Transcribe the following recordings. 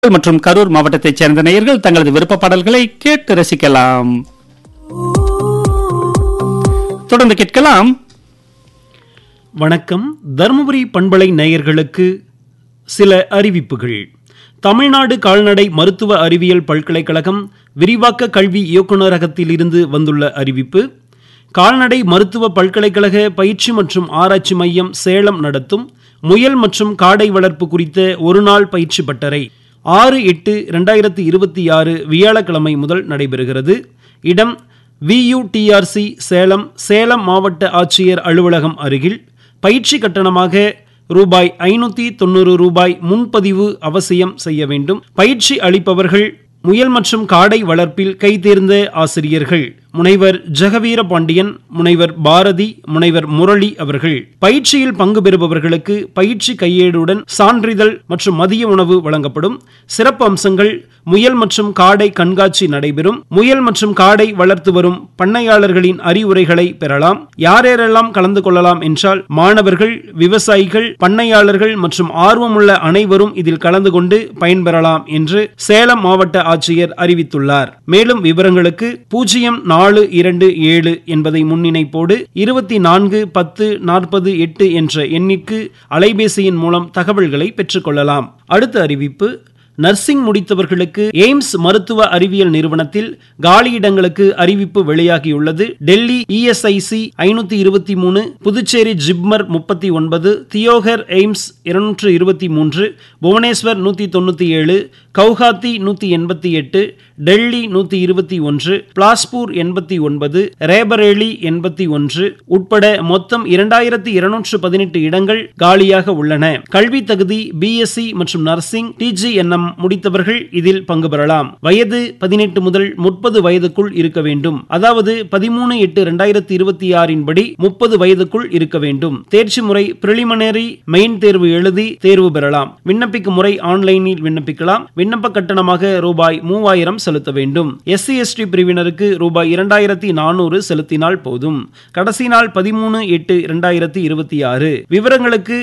மற்றும் கரூர் மாவட்டத்தைச் சேர்ந்த நேயர்கள் தங்களது விருப்ப பாடல்களை கேட்டு ரசிக்கலாம் தொடர்ந்து கேட்கலாம் வணக்கம் தருமபுரி பண்பலை நேயர்களுக்கு சில அறிவிப்புகள் தமிழ்நாடு கால்நடை மருத்துவ அறிவியல் பல்கலைக்கழகம் விரிவாக்க கல்வி இயக்குநரகத்திலிருந்து வந்துள்ள அறிவிப்பு கால்நடை மருத்துவ பல்கலைக்கழக பயிற்சி மற்றும் ஆராய்ச்சி மையம் சேலம் நடத்தும் முயல் மற்றும் காடை வளர்ப்பு குறித்த ஒருநாள் பயிற்சி பட்டறை ஆறு எட்டு ரெண்டாயிரத்தி இருபத்தி ஆறு வியாழக்கிழமை முதல் நடைபெறுகிறது இடம் வியூடிஆர்சி சேலம் சேலம் மாவட்ட ஆட்சியர் அலுவலகம் அருகில் பயிற்சி கட்டணமாக ரூபாய் ஐநூத்தி தொண்ணூறு ரூபாய் முன்பதிவு அவசியம் செய்ய வேண்டும் பயிற்சி அளிப்பவர்கள் முயல் மற்றும் காடை வளர்ப்பில் கைதேர்ந்த ஆசிரியர்கள் முனைவர் ஜெகவீர பாண்டியன் முனைவர் பாரதி முனைவர் முரளி அவர்கள் பயிற்சியில் பங்கு பெறுபவர்களுக்கு பயிற்சி கையேடுடன் சான்றிதழ் மற்றும் மதிய உணவு வழங்கப்படும் சிறப்பு அம்சங்கள் முயல் மற்றும் காடை கண்காட்சி நடைபெறும் முயல் மற்றும் காடை வளர்த்து வரும் பண்ணையாளர்களின் அறிவுரைகளை பெறலாம் யாரேரெல்லாம் கலந்து கொள்ளலாம் என்றால் மாணவர்கள் விவசாயிகள் பண்ணையாளர்கள் மற்றும் ஆர்வமுள்ள அனைவரும் இதில் கலந்து கொண்டு பயன்பெறலாம் என்று சேலம் மாவட்ட ஆட்சியர் அறிவித்துள்ளார் மேலும் விவரங்களுக்கு பூஜ்ஜியம் நாலு இரண்டு ஏழு என்பதை முன்னிணைப்போடு இருபத்தி நான்கு பத்து நாற்பது எட்டு என்ற எண்ணிற்கு அலைபேசியின் மூலம் தகவல்களை பெற்றுக்கொள்ளலாம் அடுத்த அறிவிப்பு நர்சிங் முடித்தவர்களுக்கு எய்ம்ஸ் மருத்துவ அறிவியல் நிறுவனத்தில் காலியிடங்களுக்கு அறிவிப்பு வெளியாகியுள்ளது டெல்லி இஎஸ்ஐசி ஐநூத்தி இருபத்தி மூணு புதுச்சேரி ஜிப்மர் முப்பத்தி ஒன்பது தியோகர் எய்ம்ஸ் இருநூற்று இருபத்தி மூன்று புவனேஸ்வர் நூத்தி தொண்ணூத்தி ஏழு கவுஹாத்தி நூத்தி எண்பத்தி எட்டு டெல்லி நூத்தி இருபத்தி ஒன்று பிளாஸ்பூர் எண்பத்தி ஒன்பது ரேபரேலி எண்பத்தி ஒன்று உட்பட மொத்தம் இரண்டாயிரத்தி இருநூற்று பதினெட்டு இடங்கள் காலியாக உள்ளன கல்வி தகுதி பிஎஸ்சி மற்றும் நர்சிங் டிஜிஎன்எம் முடித்தவர்கள் இதில் பங்கு பெறலாம் வயது பதினெட்டு முதல் முப்பது வயதுக்குள் இருக்க வேண்டும் அதாவது பதிமூணு எட்டு இரண்டாயிரத்தி இருபத்தி ஆறின் படி முப்பது வயதுக்குள் இருக்க வேண்டும் தேர்ச்சி முறை பிரிலிமினரி மெயின் தேர்வு எழுதி தேர்வு பெறலாம் விண்ணப்பிக்கும் முறை ஆன்லைனில் விண்ணப்பிக்கலாம் விண்ணப்ப கட்டணமாக ரூபாய் மூவாயிரம் செலுத்த வேண்டும் எஸ்சி எஸ்டி பிரிவினருக்கு ரூபாய் இரண்டாயிரத்தி நானூறு செலுத்தினால் போதும் கடைசி நாள் பதிமூணு எட்டு இரண்டாயிரத்தி இருபத்தி ஆறு விவரங்களுக்கு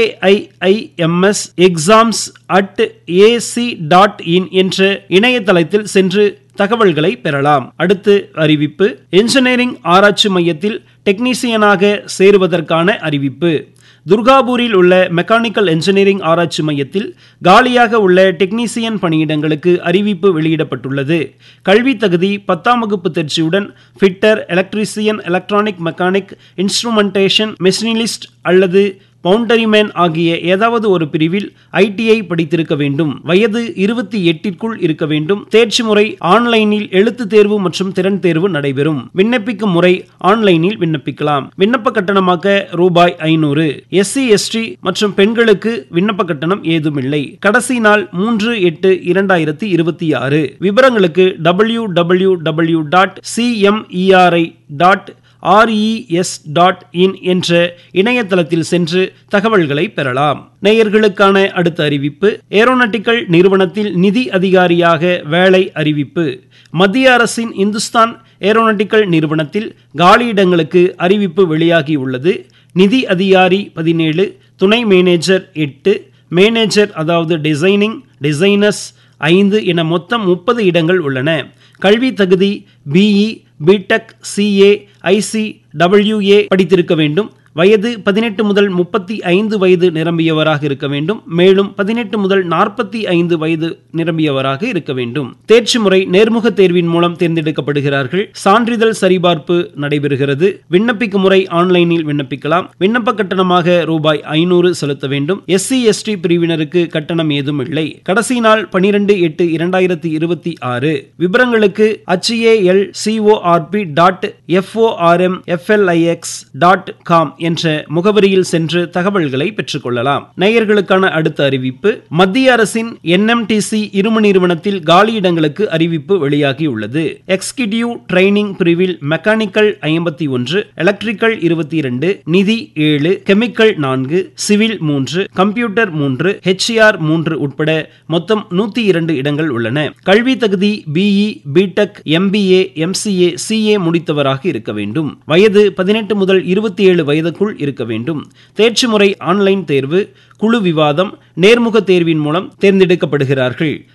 AIIMS exams at AC dot in என்ற இணையதளத்தில் சென்று தகவல்களை பெறலாம் அடுத்து அறிவிப்பு என்ஜினியரிங் ஆராய்ச்சி மையத்தில் டெக்னீசியனாக சேருவதற்கான அறிவிப்பு துர்காபூரில் உள்ள மெக்கானிக்கல் என்ஜினியரிங் ஆராய்ச்சி மையத்தில் காலியாக உள்ள டெக்னீசியன் பணியிடங்களுக்கு அறிவிப்பு வெளியிடப்பட்டுள்ளது கல்வி தகுதி பத்தாம் வகுப்பு தேர்ச்சியுடன் fitter electrician electronic mechanic instrumentation machinist அல்லது பவுண்டரிமேன் ஆகிய ஏதாவது ஒரு பிரிவில் ஐடிஐ படித்திருக்க வேண்டும் வயது இருபத்தி எட்டிற்குள் இருக்க வேண்டும் தேர்ச்சி முறை ஆன்லைனில் எழுத்து தேர்வு மற்றும் திறன் தேர்வு நடைபெறும் விண்ணப்பிக்கும் முறை ஆன்லைனில் விண்ணப்பிக்கலாம் விண்ணப்ப கட்டணமாக ரூபாய் ஐநூறு எஸ்சி எஸ்டி மற்றும் பெண்களுக்கு விண்ணப்ப கட்டணம் ஏதுமில்லை கடைசி நாள் மூன்று எட்டு இரண்டாயிரத்தி இருபத்தி ஆறு விவரங்களுக்கு W W W dot CMERI dot RES dot in என்ற இணையதளத்தில் சென்று தகவல்களை பெறலாம் நேயர்களுக்கான அடுத்த அறிவிப்பு ஏரோநாட்டிக்கல் நிறுவனத்தில் நிதி அதிகாரியாக வேலை அறிவிப்பு மத்திய அரசின் இந்துஸ்தான் ஏரோநாட்டிக்கல் நிறுவனத்தில் காலியிடங்களுக்கு அறிவிப்பு வெளியாகியுள்ளது நிதி அதிகாரி பதினேழு துணை மேனேஜர் எட்டு மேனேஜர் அதாவது டிசைனிங் டிசைனர்ஸ் ஐந்து என மொத்தம் முப்பது இடங்கள் உள்ளன கல்வி தகுதி BE BTech CA ICWA படித்திருக்க வேண்டும் வயது பதினெட்டு முதல் முப்பத்தி ஐந்து வயது நிரம்பியவராக இருக்க வேண்டும் மேலும் பதினெட்டு முதல் நாற்பத்தி ஐந்து வயது நிரம்பியவராக இருக்க வேண்டும் தேர்ச்சி முறை நேர்முக தேர்வின் மூலம் தேர்ந்தெடுக்கப்படுகிறார்கள் சான்றிதழ் சரிபார்ப்பு நடைபெறுகிறது விண்ணப்பிக்கும் முறை ஆன்லைனில் விண்ணப்பிக்கலாம் விண்ணப்ப கட்டணமாக ரூபாய் ஐநூறு செலுத்த வேண்டும் எஸ்சி எஸ்டி பிரிவினருக்கு கட்டணம் ஏதும் இல்லை கடைசி நாள் பனிரெண்டு எட்டு இரண்டாயிரத்தி இருபத்தி ஆறு விவரங்களுக்கு HAL CORP dot FORM FLIX dot com என்ற முகவரியில் சென்று தகவல்களை பெற்றுக்கொள்ளலாம் நேயர்களுக்கான அடுத்த அறிவிப்பு மத்திய அரசின் என்எம்டிசி இரும நிறுவனத்தில் காலியிடங்களுக்கு அறிவிப்பு வெளியாகியுள்ளது எக்ஸிகியூட்டிவ் ட்ரைனிங் பிரிவில் மெக்கானிக்கல் ஐம்பத்தி ஒன்று எலக்ட்ரிக்கல் இருபத்தி இரண்டு நிதி ஏழு கெமிக்கல் நான்கு சிவில் மூன்று கம்ப்யூட்டர் மூன்று ஹெச்ஆர் மூன்று உட்பட மொத்தம் நூத்தி இரண்டு இடங்கள் உள்ளன கல்வி தகுதி BE BTech MBA MCA CA முடித்தவராக இருக்க வேண்டும் வயது பதினெட்டு முதல் இருபத்தி ஏழு வயதுக்குள் இருக்க வேண்டும் தேர்ச்சி முறை ஆன்லைன் தேர்வு குழு விவாதம் நேர்முக தேர்வின் மூலம் தேர்ந்தெடுக்கப்படுகிறார்கள்